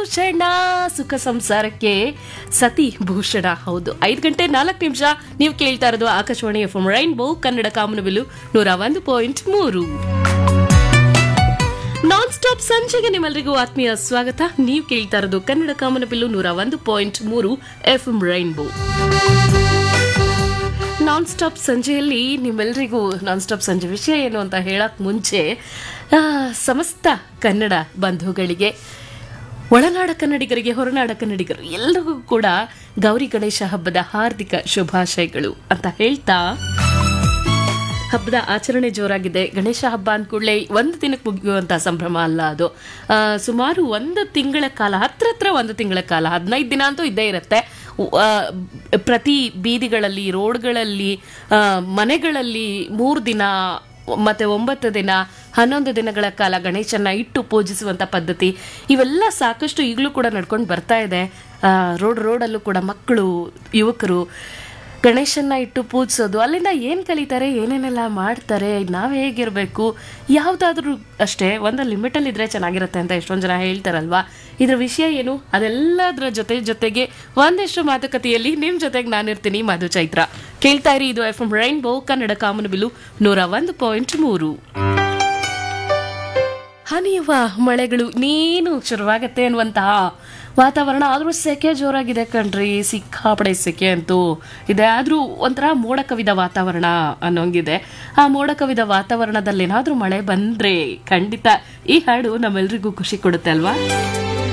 ಭೂಷಣ ಸುಖ ಸಂಸಾರಕ್ಕೆ ಸತಿ ಭೂಷಣ ಹೌದು ಐದು ಗಂಟೆ ನಾಲ್ಕು ನಿಮಿಷ ನೀವು ಕೇಳ್ತಾ ಇರೋದು Akashvani F M rainbow Kannada Kamanabillu ನೂರ ಒಂದು ಪಾಯಿಂಟ್ ಮೂರು ನಾನ್ ಸ್ಟಾಪ್ ಸಂಜೆಗೆ ನಿಮ್ಮೆಲ್ಲರಿಗೂ ಆತ್ಮೀಯ ಸ್ವಾಗತ ನೀವು ಕೇಳ್ತಾ ಇರೋದು ಕನ್ನಡ ಕಾಮನಬಿಲ್ಲು ನೂರ ಒಂದು ಪಾಯಿಂಟ್ ಮೂರು F M rainbow non stop ಸಂಜೆಯಲ್ಲಿ ನಿಮ್ಮೆಲ್ಲರಿಗೂ ನಾನ್ ಸ್ಟಾಪ್ ಸಂಜೆ ವಿಷಯ ಏನು ಅಂತ ಹೇಳಕ್ ಮುಂಚೆ ಆ, ಸಮಸ್ತ ಕನ್ನಡ ಬಂಧುಗಳಿಗೆ ಒಳನಾಡ ಕನ್ನಡಿಗರಿಗೆ ಹೊರನಾಡ ಕನ್ನಡಿಗರು ಎಲ್ಲರಿಗೂ ಕೂಡ ಗೌರಿ ಗಣೇಶ ಹಬ್ಬದ ಹಾರ್ದಿಕ ಶುಭಾಶಯಗಳು ಅಂತ ಹೇಳ್ತಾ ಹಬ್ಬದ ಆಚರಣೆ ಜೋರಾಗಿದೆ ಗಣೇಶ ಹಬ್ಬ ಅಂದ ಕೂಡಲೇ ಒಂದು ದಿನಕ್ಕೆ ಮುಗಿಯುವಂಥ ಸಂಭ್ರಮ ಅಲ್ಲ ಅದು ಆ, ಸುಮಾರು ಒಂದು ತಿಂಗಳ ಕಾಲ ಹತ್ರ ಹತ್ರ ಒಂದು ತಿಂಗಳ ಕಾಲ ಹದಿನೈದು ದಿನ ಅಂತೂ ಇದ್ದೇ ಇರುತ್ತೆ ಉ- ಆ, ಪ್ರತಿ ಬೀದಿಗಳಲ್ಲಿ ರೋಡ್ಗಳಲ್ಲಿ ಆ, ಮನೆಗಳಲ್ಲಿ ಮೂರು ದಿನ ಮತ್ತೆ ಒಂಬತ್ತು ದಿನ ಹನ್ನೊಂದು ದಿನಗಳ ಕಾಲ ಗಣೇಶನ ಇಟ್ಟು ಪೂಜಿಸುವಂತ ಪದ್ಧತಿ ಇವೆಲ್ಲ ಸಾಕಷ್ಟು ಈಗಲೂ ಕೂಡ ನಡ್ಕೊಂಡು ಬರ್ತಾ ಇದೆ ಆ, ರೋಡ್ ರೋಡಲ್ಲೂ ಕೂಡ ಮಕ್ಕಳು ಯುವಕರು ಗಣೇಶನ್ನ ಇಟ್ಟು ಪೂಜಿಸೋದು ಅಲ್ಲಿಂದ ಏನು ಕಲಿತಾರೆ ಏನೇನೆಲ್ಲ ಮಾಡ್ತಾರೆ ನಾವು ಹೇಗಿರಬೇಕು ಯಾವುದಾದ್ರೂ ಅಷ್ಟೇ ಒಂದು ಲಿಮಿಟಲ್ಲಿ ಇದ್ರೆ ಚೆನ್ನಾಗಿರುತ್ತೆ ಅಂತ ಎಷ್ಟೊಂದು ಜನ ಹೇಳ್ತಾರಲ್ವಾ ಇದ್ರ ವಿಷಯ ಏನು ಅದೆಲ್ಲದರ ಜೊತೆ ಜೊತೆಗೆ ಒಂದಿಷ್ಟು ಮಾತುಕತೆಯಲ್ಲಿ ನಿಮ್ಮ ಜೊತೆಗೆ ನಾನಿರ್ತೀನಿ ಮಧು ಚೈತ್ರ ಕೇಳ್ತಾ ಇರಿ ಇದು F M rainbow Kannada Kamanabillu ನೂರ ಒಂದು ಪಾಯಿಂಟ್ ಮೂರು ಹನಿಯುವ ಮಳೆಗಳು ನೀನು ಶುರುವಾಗತ್ತೆ ಅನ್ನುವಂತಹ ವಾತಾವರಣ ಆದ್ರೂ ಸೆಕೆ ಜೋರಾಗಿದೆ ಕಣ್ರಿ ಸಿಕ್ಕಾಪಡೆ ಸೆಕೆ ಅಂತೂ ಇದೆ ಆದ್ರೂ ಒಂಥರ ಮೋಡ ಕವಿದ ವಾತಾವರಣ ಅನ್ನೋಂಗಿದೆ ಆ ಮೋಡ ಕವಿದ ವಾತಾವರಣದಲ್ಲಿ ಏನಾದ್ರೂ ಮಳೆ ಬಂದ್ರೆ ಖಂಡಿತ ಈ ಹಾಡು ನಮ್ಮೆಲ್ರಿಗೂ ಖುಷಿ ಕೊಡುತ್ತೆ ಅಲ್ವಾ